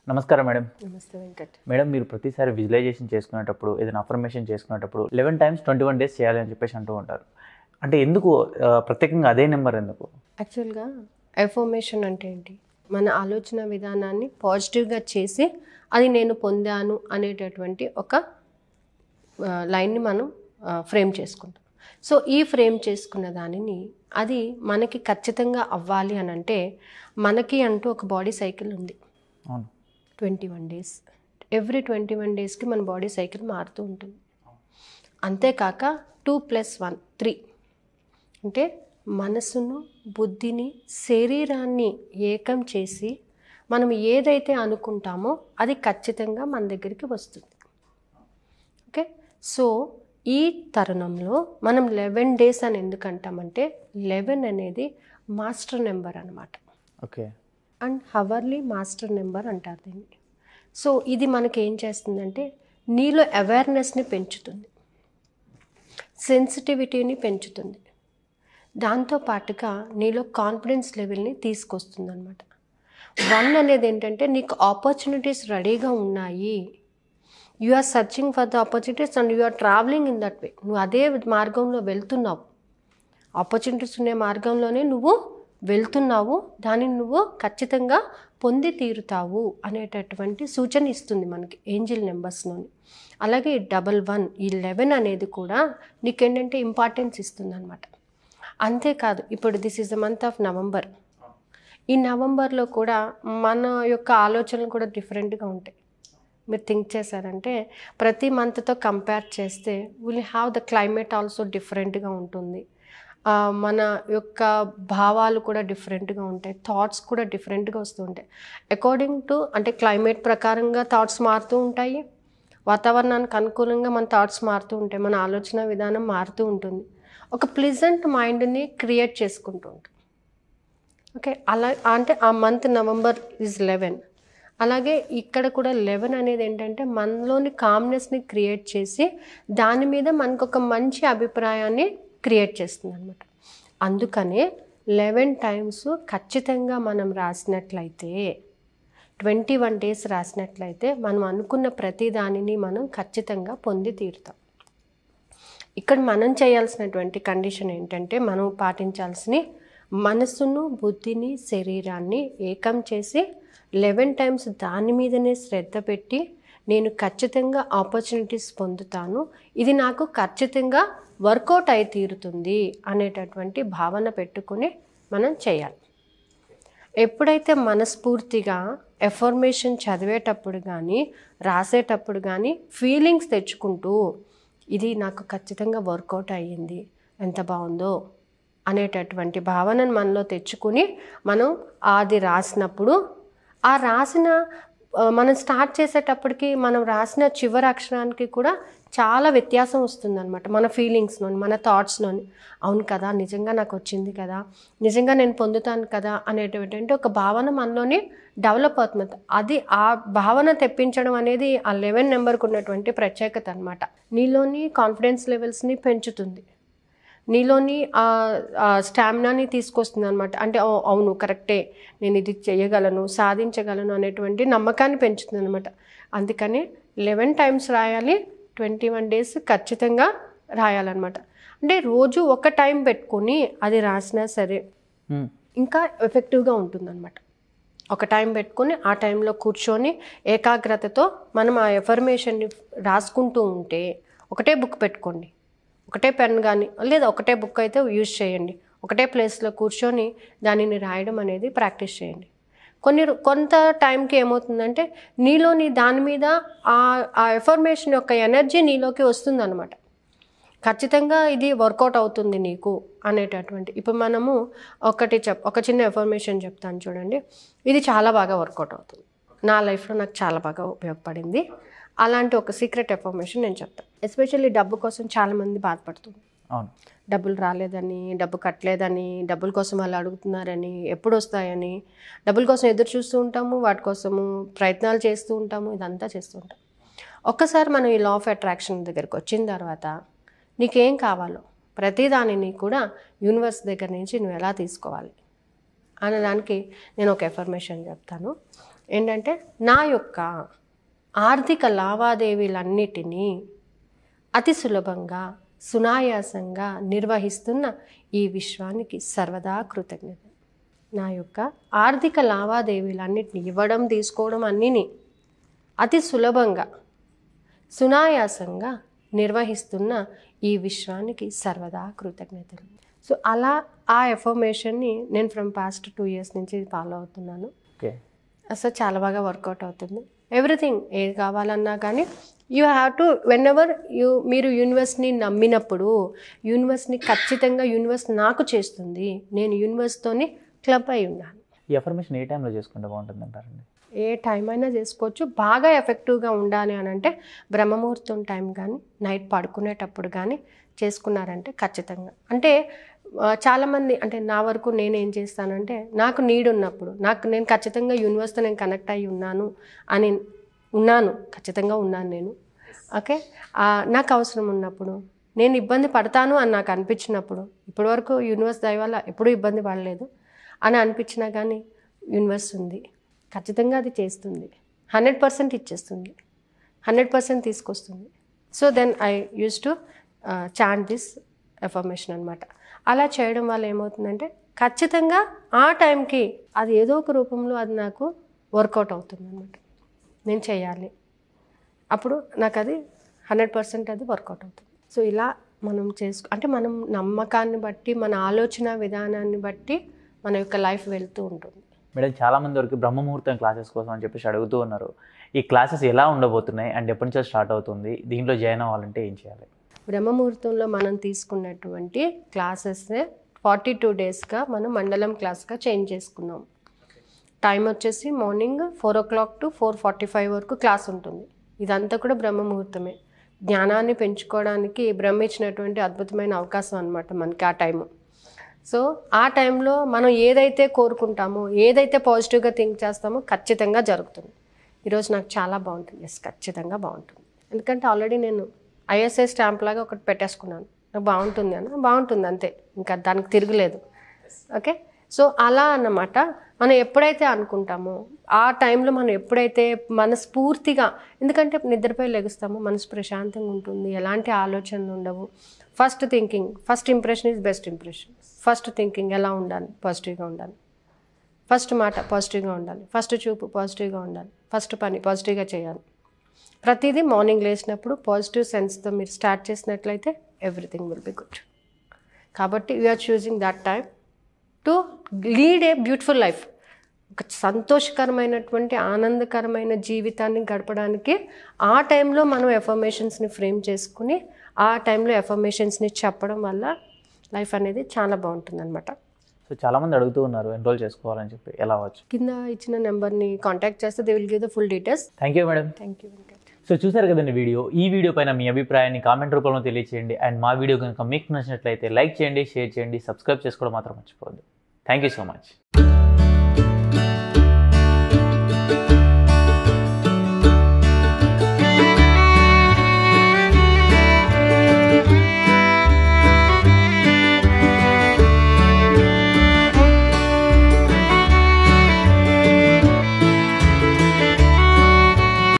నమస్కారం మేడం నమస్తే వెంకట్ మేడం మీరు ప్రతిసారి విజువలైజేషన్ చేసుకునేటప్పుడు ఏదైనా అఫర్మేషన్ చేసుకునేటప్పుడు eleven times twenty one days చేయాలి అని చెప్పేసి అంటూ ఉంటారు అంటే ఎందుకు ఆ, ప్రత్యేకంగా అదే నెంబర్ ఎందుకు యాక్చువల్గా ఎఫర్మేషన్ అంటే ఏంటి మన ఆలోచన విధానాన్ని పాజిటివ్గా చేసి అది నేను పొందాను అనేటటువంటి ఒక ఆ, లైన్ని మనం ఆ, ఫ్రేమ్ చేసుకుంటాం సో ఈ ఫ్రేమ్ చేసుకున్న దానిని అది మనకి ఖచ్చితంగా అవ్వాలి అని అంటే మనకి అంటూ ఒక బాడీ సైకిల్ ఉంది అవును twenty one days every twenty one డేస్కి మన బాడీ సైకిల్ మారుతూ ఉంటుంది అంతేకాక టూ ప్లస్ వన్ త్రీ అంటే మనసును బుద్ధిని శరీరాన్ని ఏకం చేసి మనం ఏదైతే అనుకుంటామో అది ఖచ్చితంగా మన దగ్గరికి వస్తుంది ఓకే సో ఈ తరుణంలో మనం లెవెన్ డేస్ అని ఎందుకు అంటామంటే లెవెన్ అనేది మాస్టర్ నెంబర్ అన్నమాట okay and hourly master number అంటారు దీన్ని సో ఇది మనకి ఏం చేస్తుందంటే నీలో అవేర్నెస్ని పెంచుతుంది సెన్సిటివిటీని పెంచుతుంది దాంతో పాటుగా నీలో కాన్ఫిడెన్స్ లెవెల్ని తీసుకొస్తుంది అనమాట వన్ అనేది ఏంటంటే నీకు ఆపర్చునిటీస్ రెడీగా ఉన్నాయి you are searching for the opportunities and you are travelling in that way నువ్వు అదే మార్గంలో వెళ్తున్నావు ఆపర్చునిటీస్ ఉండే మార్గంలోనే నువ్వు వెళ్తున్నావు దానిని నువ్వు ఖచ్చితంగా పొంది తీరుతావు అనేటటువంటి సూచన ఇస్తుంది మనకి ఏంజిల్ నెంబర్స్లోని అలాగే డబల్ వన్ ఈ లెవెన్ అనేది కూడా నీకేంటంటే ఇంపార్టెన్స్ ఇస్తుంది అనమాట అంతేకాదు ఇప్పుడు this is the month of November ఈ నవంబర్లో కూడా మన యొక్క ఆలోచనలు కూడా డిఫరెంట్గా ఉంటాయి మీరు థింక్ చేశారంటే ప్రతి మంత్తో కంపేర్ చేస్తే will have the climate also డిఫరెంట్గా ఉంటుంది ఆ, మన యొక్క భావాలు కూడా డిఫరెంట్గా ఉంటాయి థాట్స్ కూడా డిఫరెంట్గా వస్తూ ఉంటాయి అకార్డింగ్ టు అంటే క్లైమేట్ ప్రకారంగా థాట్స్ మారుతూ ఉంటాయి వాతావరణానికి అనుకూలంగా మన థాట్స్ మారుతూ ఉంటాయి మన ఆలోచన విధానం మారుతూ ఉంటుంది ఒక ప్లిజెంట్ మైండ్ని క్రియేట్ చేసుకుంటూ ఉంటాం ఓకే అలా అంటే ఆ మంత్ నవంబర్ ఈజ్ లెవెన్ అలాగే ఇక్కడ కూడా లెవెన్ అనేది ఏంటంటే మనలోని కామ్నెస్ని క్రియేట్ చేసి దాని మీద మనకు ఒక మంచి అభిప్రాయాన్ని క్రియేట్ చేస్తుంది అనమాట అందుకనే లెవెన్ టైమ్స్ ఖచ్చితంగా మనం రాసినట్లయితే ట్వంటీ వన్ డేస్ రాసినట్లయితే మనం అనుకున్న ప్రతి దానిని మనం ఖచ్చితంగా పొంది తీరుతాం ఇక్కడ మనం చేయాల్సినటువంటి కండిషన్ ఏంటంటే మనం పాటించాల్సిన మనసును బుద్ధిని శరీరాన్ని ఏకం చేసి లెవెన్ టైమ్స్ దాని మీదనే శ్రద్ధ పెట్టి నేను ఖచ్చితంగా ఆపర్చునిటీస్ పొందుతాను ఇది నాకు ఖచ్చితంగా వర్కౌట్ అయి తీరుతుంది అనేటటువంటి భావన పెట్టుకుని మనం చేయాలి ఎప్పుడైతే మనస్ఫూర్తిగా ఎఫర్మేషన్ చదివేటప్పుడు కానీ రాసేటప్పుడు కానీ ఫీలింగ్స్ తెచ్చుకుంటూ ఇది నాకు ఖచ్చితంగా వర్కౌట్ అయ్యింది ఎంత బాగుందో అనేటటువంటి భావనను మనలో తెచ్చుకుని మనం అది రాసినప్పుడు ఆ రాసిన ఆ, మనం స్టార్ట్ చేసేటప్పటికి మనం రాసిన చివరి అక్షరానికి కూడా చాలా వ్యత్యాసం వస్తుందన్నమాట మన ఫీలింగ్స్లోని మన థాట్స్లోని అవును కదా నిజంగా నాకు వచ్చింది కదా నిజంగా నేను పొందుతాను కదా అనేటువంటి ఒక భావన మనలోని డెవలప్ అవుతుంది అది ఆ భావన తెప్పించడం అనేది ఆ లెవెన్ నెంబర్కి ఉన్నటువంటి ప్రత్యేకత అనమాట నీలోని కాన్ఫిడెన్స్ లెవెల్స్ని పెంచుతుంది నీలోని ఆ స్టామినాని తీసుకొస్తుంది అనమాట అంటే "ఓ, అవును కరెక్టే నేను ఇది చేయగలను సాధించగలను అనేటువంటి నమ్మకాన్ని పెంచుతుంది అనమాట అందుకని లెవెన్ టైమ్స్ రాయాలి ట్వంటీ వన్ డేస్ ఖచ్చితంగా రాయాలన్నమాట అంటే రోజు ఒక టైం పెట్టుకొని అది రాసినా సరే మ్మ్. ఇంకా ఎఫెక్టివ్గా ఉంటుందన్నమాట ఒక టైం పెట్టుకొని ఆ టైంలో కూర్చొని ఏకాగ్రతతో మనం ఆ ఎఫర్మేషన్ని రాసుకుంటూ ఉంటే ఒకటే బుక్ పెట్టుకోండి ఒకటే పెన్ కానీ లేదా ఒకటే బుక్ అయితే యూజ్ చేయండి ఒకటే ప్లేస్లో కూర్చొని దానిని రాయడం అనేది ప్రాక్టీస్ చేయండి కొన్ని రో- కొంత టైంకి ఏమవుతుందంటే నీలోని దాని మీద ఆ ఆ ఎఫర్మేషన్ యొక్క ఎనర్జీ నీలోకి వస్తుందన్నమాట ఖచ్చితంగా ఇది వర్కౌట్ అవుతుంది నీకు అనేటటువంటి ఇప్పుడు మనము ఒకటి చెప్ ఒక చిన్న ఎఫర్మేషన్ చెప్తాను చూడండి ఇది చాలా బాగా వర్కౌట్ అవుతుంది నా లైఫ్లో నాకు చాలా బాగా ఉపయోగపడింది అలాంటి ఒక సీక్రెట్ ఎఫర్మేషన్ నేను చెప్తాను ఎస్పెషల్లీ డబ్బు కోసం చాలామంది బాధపడుతుంది అవును డబ్బులు రాలేదని డబ్బు కట్టలేదని డబ్బుల కోసం వాళ్ళు అడుగుతున్నారని ఎప్పుడు వస్తాయని డబ్బుల కోసం ఎదురు చూస్తూ ఉంటాము వాటి కోసము ప్రయత్నాలు చేస్తూ ఉంటాము ఇదంతా చేస్తూ ఉంటాం ఒక్కసారి మనం ఈ లా ఆఫ్ అట్రాక్షన్ దగ్గరికి వచ్చిన తర్వాత నీకేం కావాలో ప్రతిదానిని కూడా యూనివర్స్ దగ్గర నుంచి నువ్వు ఎలా తీసుకోవాలి అనే దానికి నేను ఒక ఎఫర్మేషన్ చెప్తాను ఏంటంటే నా యొక్క ఆర్థిక లావాదేవీలన్నిటినీ అతి సులభంగా సునాయాసంగా నిర్వహిస్తున్న ఈ విశ్వానికి సర్వదా కృతజ్ఞత నా యొక్క ఆర్థిక లావాదేవీలన్నిటిని ఇవ్వడం తీసుకోవడం అన్నిని అతి సులభంగా సునాయాసంగా నిర్వహిస్తున్న ఈ విశ్వానికి సర్వదా కృతజ్ఞతలు సో అలా ఆ ఎఫర్మేషన్ని నేను ఫ్రమ్ పాస్ట్ టూ ఇయర్స్ నుంచి ఫాలో అవుతున్నాను ఓకే అసలు చాలా బాగా వర్కౌట్ అవుతుంది ఎవ్రీథింగ్ ఏది కావాలన్నా కానీ you have to whenever you మీరు యూనివర్స్ని నమ్మినప్పుడు యూనివర్స్ని ఖచ్చితంగా యూనివర్స్ నాకు చేస్తుంది నేను యూనివర్స్తోని క్లబ్ అయి ఉన్నాను ఈ అఫర్మేషన్ ఏ టైంలో చేసుకుంటే బాగుంటుంది అంటారండి ఏ టైం అయినా చేసుకోవచ్చు బాగా ఎఫెక్టివ్గా ఉండాలి అని అంటే బ్రహ్మముహూర్తం టైం కానీ నైట్ పడుకునేటప్పుడు కానీ చేసుకున్నారంటే ఖచ్చితంగా అంటే ఆ, చాలామంది అంటే నా వరకు నేను ఏం చేస్తానంటే నాకు నీడ్ ఉన్నప్పుడు నాకు నేను ఖచ్చితంగా యూనివర్స్తో నేను కనెక్ట్ అయ్యి ఉన్నాను అని ఉన్నాను ఖచ్చితంగా ఉన్నాను నేను ఓకే ఆ, నాకు అవసరం ఉన్నప్పుడు నేను ఇబ్బంది పడతాను అని నాకు అనిపించినప్పుడు ఇప్పటివరకు యూనివర్స్ దయ వల్ల ఎప్పుడూ ఇబ్బంది పడలేదు అని అనిపించినా కానీ యూనివర్స్ ఉంది ఖచ్చితంగా అది చేస్తుంది హండ్రెడ్ పర్సెంట్ ఇచ్చేస్తుంది హండ్రెడ్ పర్సెంట్ తీసుకొస్తుంది so then I use to chant this affirmation అనమాట అలా చేయడం వల్ల ఏమవుతుందంటే ఖచ్చితంగా ఆ టైంకి అది ఏదో ఒక రూపంలో అది నాకు వర్కౌట్ అవుతుంది అనమాట నేను చేయాలి అప్పుడు నాకు అది హండ్రెడ్ పర్సెంట్ అది వర్కౌట్ అవుతుంది సో ఇలా మనం చేసుకు అంటే మనం నమ్మకాన్ని బట్టి మన ఆలోచన విధానాన్ని బట్టి మన యొక్క లైఫ్ వెళ్తూ ఉంటుంది మేడం చాలా మంది వరకు బ్రహ్మముహూర్తం క్లాసెస్ కోసం అని చెప్పేసి అడుగుతూ ఉన్నారు ఈ క్లాసెస్ ఎలా ఉండబోతున్నాయి అండ్ ఎప్పటి నుంచో స్టార్ట్ అవుతుంది దీంట్లో జాయిన్ అవ్వాలంటే ఏం చేయాలి బ్రహ్మముహూర్తంలో మనం తీసుకున్నటువంటి క్లాసెస్ ఫార్టీ టూ డేస్గా మనం మండలం క్లాస్గా చేంజ్ చేసుకున్నాం టైం వచ్చేసి morning four o'clock to four forty five వరకు క్లాస్ ఉంటుంది ఇదంతా కూడా బ్రహ్మముహూర్తమే జ్ఞానాన్ని పెంచుకోవడానికి బ్రహ్మ ఇచ్చినటువంటి అద్భుతమైన అవకాశం అనమాట మనకి ఆ టైము సో ఆ టైంలో మనం ఏదైతే కోరుకుంటామో ఏదైతే పాజిటివ్గా థింక్ చేస్తామో ఖచ్చితంగా జరుగుతుంది ఈరోజు నాకు చాలా బాగుంటుంది ఎస్ ఖచ్చితంగా బాగుంటుంది ఎందుకంటే ఆల్రెడీ నేను ఐఎస్ఐ స్టాంప్ లాగా ఒకటి పెట్టేసుకున్నాను నాకు బాగుంటుంది అన్న బాగుంటుంది అంతే ఇంకా దానికి తిరగలేదు ఓకే సో అలా అన్నమాట మనం ఎప్పుడైతే అనుకుంటామో ఆ టైంలో మనం ఎప్పుడైతే మనస్ఫూర్తిగా ఎందుకంటే నిద్రపై లెగుస్తామో మనసు ప్రశాంతంగా ఉంటుంది ఎలాంటి ఆలోచనలు ఉండవు first thinking first impression is best impression first thinking ఎలా ఉండాలి పాజిటివ్గా ఉండాలి ఫస్ట్ మాట పాజిటివ్గా ఉండాలి ఫస్ట్ చూపు పాజిటివ్గా ఉండాలి ఫస్ట్ పని పాజిటివ్గా చేయాలి ప్రతిదీ మార్నింగ్ లేచినప్పుడు పాజిటివ్ సెన్స్తో మీరు స్టార్ట్ చేసినట్లయితే ఎవ్రీథింగ్ విల్ బి గుడ్ కాబట్టి are choosing that time to lead a beautiful life ఒక సంతోషకరమైనటువంటి ఆనందకరమైన జీవితాన్ని గడపడానికి ఆ టైంలో మనం ఎఫర్మేషన్స్ని ఫ్రేమ్ చేసుకుని ఆ టైంలో ఎఫర్మేషన్స్ని చెప్పడం వల్ల లైఫ్ అనేది చాలా బాగుంటుంది అనమాట సో చాలా మంది అడుగుతూ ఉన్నారు ఎన్రోల్ చేసుకోవాలని చెప్పి ఎలా అవ్వచ్చు కింద ఇచ్చిన నెంబర్ని కాంటాక్ట్ చేస్తే they will give the full details thank you madam thank you Venkat so చూసారు కదండి వీడియో ఈ వీడియో పైన మీ అభిప్రాయాన్ని కామెంట్ రూపంలో తెలియచేయండి అండ్ మా వీడియో కనుక మీకు నచ్చినట్లయితే లైక్ చేయండి షేర్ చేయండి సబ్స్క్రైబ్ చేసుకోవడం మాత్రం మర్చిపోవద్దు థ్యాంక్ యూ సో మచ్